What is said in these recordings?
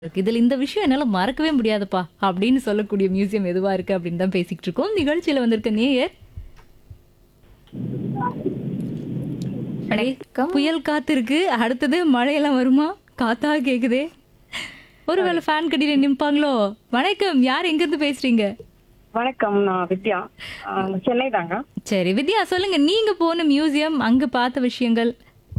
இருக்கு. இதுல இந்த விஷயம் என்னால மறக்கவே முடியாதுப்பா அப்படின்னு சொல்லக்கூடிய மியூசியம் எதுவா இருக்கு அப்படின்னு தான் பேசிக்கிட்டு இருக்கோம் நிகழ்ச்சியில வந்திருக்க நேயர் அடே, புயல் காத்து இருக்கு அடுத்தது மழையெல்லாம் வருமா காத்தா கேக்குதே ஒருவேளை ஃபேன் கடியில நிப்பாங்களோ வணக்கம் யார் எங்க இருந்து பேசுறீங்க வணக்கம் நான் வித்யா ஆஹ் சென்னை தாங்க சரி வித்யா சொல்லுங்க நீங்க போன மியூசியம் அங்க பார்த்த விஷயங்கள்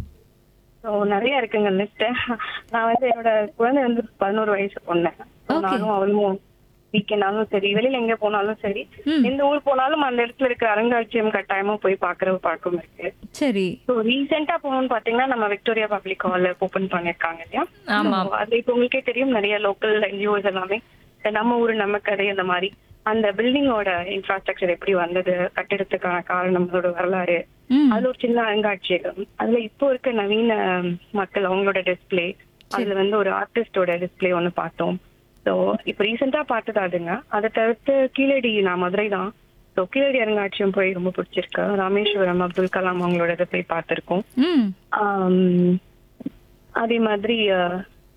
ஸோ நிறைய இருக்குங்க லிஸ்ட் நான் வந்து என்னோட குழந்தை வந்து பதினோரு வயசு பொண்ணு So, நானும் அவளும் வீக்கெண்டாலும் சரி வெளியில எங்க போனாலும் சரி எந்த ஊர் போனாலும் அந்த இடத்துல இருக்க அருங்காட்சியம் கட்டாயமா போய் பாக்குற பழக்கம் இருக்கு சரி ஸோ ரீசெண்டா போகணும்னு பாத்தீங்கன்னா நம்ம விக்டோரியா பப்ளிக் ஹால் ஓபன் பண்ணிருக்காங்க இல்லையா ஆமா. So, அது இப்போ உங்களுக்கே தெரியும் நிறைய லோக்கல் என்ஜிஓஸ் எல்லாமே இந்த நம்ம ஊரு நம்ம கதை அந்த மாதிரி அந்த பில்டிங்கோட இன்ஃப்ராஸ்ட்ரக்சர் எப்படி வந்தது கட்டிடத்துக்கான காரணம் அதோட வரலாறு ம் அதுல ஒரு சின்ன அருங்காட்சியகம் அதுல இப்போ இருக்க நவீன மக்கள் அவங்களோட டிஸ்ப்ளே அதுல வந்து ஒரு ஆர்டிஸ்டோட டிஸ்ப்ளே ஒன்னு பார்த்தோம் ஸோ இப்போ ரீசெண்டா பார்த்தது அதுங்க அதை தவிர்த்து கீழடி நான் மதுரை தான் ஸோ கீழடி அருங்காட்சியம் போய் ரொம்ப பிடிச்சிருக்கு ராமேஸ்வரம் அப்துல் கலாம் அவங்களோட இதை போய் பார்த்திருக்கோம் ம் ஆம், அதே மாதிரி அஹ்,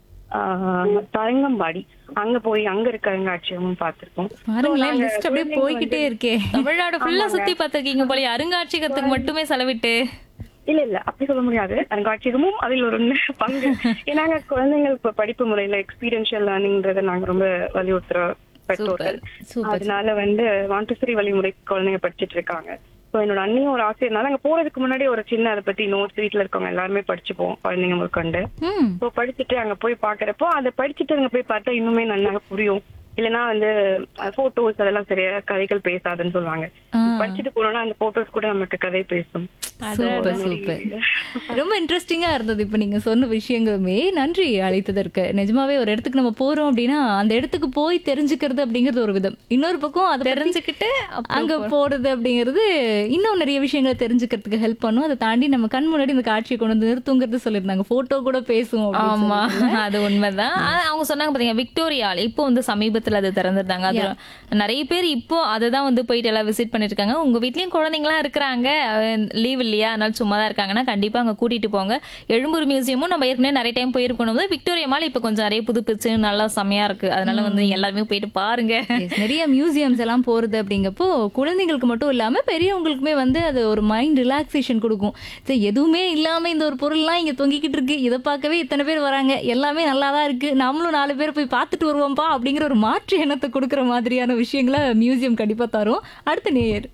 ஆஹ், தரங்கம்பாடி அங்க போய் அங்க இருக்க அருங்காட்சியமும் பார்த்திருக்கோம் பாருங்களேன் லிஸ்ட் அப்படியே போய்கிட்டே இருக்கே தமிழ்நாடு ஃபுல்லா சுத்தி பார்த்திருக்கீங்க போல அருங்காட்சியகத்துக்கு மட்டுமே செலவிட்டு இல்ல இல்ல அப்படி சொல்ல முடியாது அருங்காட்சியகமும் அதில் ஒரு பங்கு ஏன்னா நாங்க குழந்தைங்களுக்கு இப்ப படிப்பு முறையில எக்ஸ்பீரியன்ஷியல் லேர்னிங்ன்றத நாங்க ரொம்ப வலியுறுத்துற பெற்றோர்கள் சூப்பர் அதனால வந்து வாண்டசரி வழிமுறை குழந்தைங்க படிச்சிட்டு இருக்காங்க ஸோ என்னோட அண்ணியும் ஒரு ஆசிரியர்னால அங்க போறதுக்கு முன்னாடி ஒரு சின்ன அதை பத்தி நோட்ஸ் வீட்ல இருக்கவங்க எல்லாருமே படிச்சுப்போம் குழந்தைங்க முதற்கொண்டு ம் ஸோ படிச்சுட்டு அங்க போய் பாக்குறப்போ அதை படிச்சுட்டு அங்க போய் பார்த்தா இன்னுமே நல்லா புரியும் இல்லைன்னா வந்து போட்டோஸ் அதெல்லாம் சரியா கதைகள் பேசாதுன்னு சொல்லுவாங்க ஆ. படிச்சுட்டு போனோம்னா அந்த போட்டோஸ் கூட நமக்கு கதை பேசும் சூப்பர் சூப்பர் ரொம்ப இன்ட்ரெஸ்டிங்கா இருந்தது இப்ப நீங்க சொன்ன விஷயங்களுமே நன்றி அழைத்ததற்கு நிஜமாவே ஒரு இடத்துக்கு நம்ம போறோம் அப்படின்னா அந்த இடத்துக்கு போய் தெரிஞ்சுக்கிறது அப்படிங்கிறது ஒரு விதம் இன்னொரு பக்கம் அதை பத்தி தெரிஞ்சுக்கிட்டு அப்புறம் அங்க போறது அப்படிங்கிறது இன்னும் நிறைய விஷயங்களை தெரிஞ்சுக்கிறதுக்கு ஹெல்ப் பண்ணும் அதை தாண்டி நம்ம கண் முன்னாடி இந்த காட்சியை கொண்டு வந்து நிறுத்துங்கிறது சொல்லியிருந்தாங்க போட்டோ கூட பேசும் அப்படின்னு ஆமா சொல்லி. அது உண்மைதான் ஆனா, அவங்க சொன்னாங்க பாத்தீங்க விக்டோரியால இப்போ வந்து சமீபத்துல அது திறந்திருந்தாங்க அது நிறைய பேர் இப்போ அதை தான் வந்து போயிட்டு எல்லாம் விசிட் பண்ணிட்டு இருக்காங்க உங்க வீட்லயும் குழந்தைங்களாம் இருக்கிறாங்க லீவ் இல்லையா அதனால சும்மா தான் இருக்காங்கன்னா கண்டிப்பா அங்க கூட்டிட்டு போங்க எழும்பூர் மியூசியமும் நம்ம ஏற்கனவே நிறைய டைம் போயிருக்கணும் போது விக்டோரியா மால் இப்போ கொஞ்சம் நிறைய புதுப்பிச்சு நல்லா செமையா இருக்கு அதனால வந்து எல்லாருமே போயிட்டு பாருங்க Yes, நிறைய மியூசியம்ஸ் எல்லாம் போறது அப்படிங்கப்போ குழந்தைங்களுக்கு மட்டும் இல்லாம பெரியவங்களுக்குமே வந்து அது ஒரு மைண்ட் ரிலாக்ஸேஷன் கொடுக்கும் சரி எதுவுமே இல்லாம இந்த ஒரு பொருள்லாம் இங்க தொங்கிக்கிட்டு இருக்கு இதை பார்க்கவே இத்தனை பேர் வராங்க எல்லாமே நல்லா தான் இருக்கு நம்மளும் நாலு பேர் போய் பார்த்துட்டு வருவோம்ப்பா அப்படிங்கிற ஒரு மாற்று எண்ணத்தை கொடுக்குற மாதிரியான விஷயங்களை மியூசியம் கண்டிப்பா தரும் அடுத்த நேயர்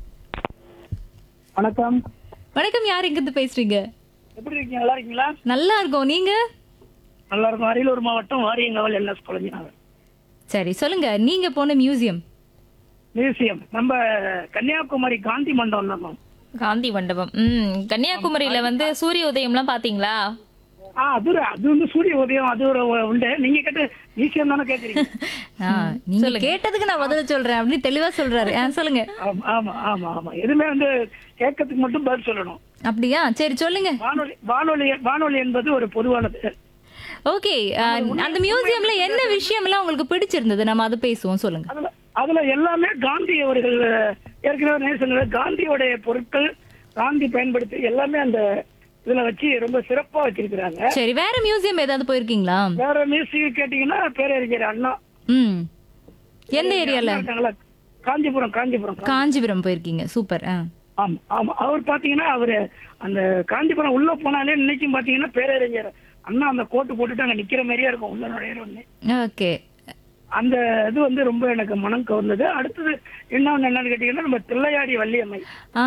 வணக்கம் வணக்கம் யார் எங்கிருந்து பேசுறீங்க எப்படி இருக்கீங்க நல்லா இருக்கீங்களா நல்லா இருக்கோம் நீங்க நல்லா இருக்கும் அரியலூர் மாவட்டம் வாரியங்கவல் என்எஸ் குழந்தைங்க சரி சொல்லுங்க நீங்க போன மியூசியம் மியூசியம் நம்ம கன்னியாகுமரி காந்தி மண்டபம் தான் மேம். காந்தி மண்டபம் ம் கன்னியாகுமரியில வந்து சூரிய உதயம்லாம் பாத்தீங்களா ஆ அது ஒரு- அது வந்து சூரிய உதயம் அது ஒரு உண்டு நீங்க கேட்ட மியூசியம் தானே கேக்குறீங்க ஆ, நீங்க கேட்டதுக்கு நான் பதில் சொல்றேன் அப்படின்னு தெளிவா சொல்றாரு ஆ, சொல்லுங்க ஆமா ஆமா ஆமா ஆமா எதுவுமே வந்து கேட்கறதுக்கு மட்டும் பதில் சொல்லணும் அப்படியா சரி சொல்லுங்க வானொலி வானொலி வானொலி என்பது ஒரு பொதுவானது ஓகே அந்த மியூசியம்ல என்ன விஷயம் எல்லாம் உங்களுக்கு பிடிச்சிருந்தது நம்ம அதை பேசுவோம் சொல்லுங்க அதுல அதுல எல்லாமே காந்தி அவர்கள் ஏற்கனவே நேசங்கள காந்தியோடைய பொருட்கள் காந்தி பயன்படுத்தி எல்லாமே அந்த இதுல வச்சு ரொம்ப சிறப்பா வச்சிருக்கிறாங்க சரி வேற மியூசியம் ஏதாவது போயிருக்கீங்களா வேற மியூசிக் கேட்டீங்கன்னா பேரறிஞர் அண்ணா ம் எந்த ஏரியால இருக்காங்களா? காஞ்சிபுரம் காஞ்சிபுரம் காஞ்சிபுரம் போயிருக்கீங்க சூப்பர் ஆ ஆமா ஆமா அவர் பாத்தீங்கன்னா அவரு அந்த காஞ்சிபுரம் உள்ள போனாலே இன்னைக்கும் பாத்தீங்கன்னா பேரறிஞர் அண்ணா அந்த கோட்டு போட்டுட்டு அங்க நிக்கிற மாதிரியே இருக்கும் உள்ள நுழையிறோன்னு ஓகே அந்த இது வந்து ரொம்ப எனக்கு மனம் கவர்ந்தது அடுத்தது இன்னொன்னு என்னன்னு கேட்டீங்கன்னா நம்ம தில்லையாடி வள்ளியம்மை ஆ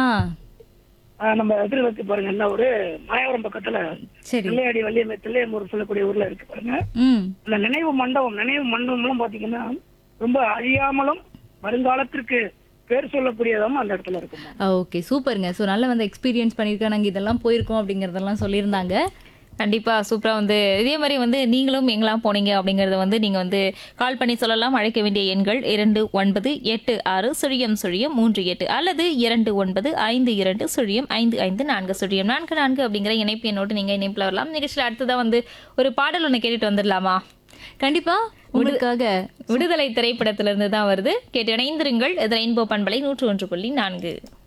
ஆஹ் நம்ம எதிர வச்சு பாருங்க என்ன ஒரு மாயவரம் பக்கத்துல சரி தில்லையாடி வள்ளியம்மை தில்லையம்பூர் சொல்லக்கூடிய ஊர்ல இருக்கு பாருங்க ம் அந்த நினைவு மண்டபம் நினைவு மண்டபம்லாம் பாத்தீங்கன்னா ரொம்ப அழியாமலும் வருங்காலத்திற்கு பேர் சொல்லக்கூடியதாகவும் அந்த இடத்துல இருக்கும் ஓகே சூப்பருங்க ஸோ நல்லா வந்து எக்ஸ்பீரியன்ஸ் பண்ணியிருக்கேன் நாங்கள் இதெல்லாம் போயிருக்கோம் அப்படிங்கிறதெல்லாம் சொல்லியிருந்தாங்க கண்டிப்பா சூப்பரா வந்து இதே மாதிரி வந்து நீங்களும் எங்கெல்லாம் போனீங்க அப்படிங்கறத வந்து நீங்க வந்து கால் பண்ணி சொல்லலாம் அழைக்க வேண்டிய எண்கள் இரண்டு ஒன்பது எட்டு ஆறு சுழியம் சுழியம் மூன்று எட்டு அல்லது இரண்டு ஒன்பது ஐந்து இரண்டு சுழியம் ஐந்து ஐந்து நான்கு சுழியம் நான்கு நான்கு அப்படிங்கிற இணைப்பு எண்ணோடு நீங்க இணைப்புல வரலாம் நிகழ்ச்சியில் அடுத்ததா வந்து ஒரு பாடல் ஒன்று கேட்டுட்டு வந்துடலாமா கண்டிப்பா உங்களுக்காக விடுதலை திரைப்படத்திலிருந்து தான் வருது கேட்டு இணைந்திருங்கள் இது ரெயின்போ பண்பலை நூற்று ஒன்று புள்ளி நான்கு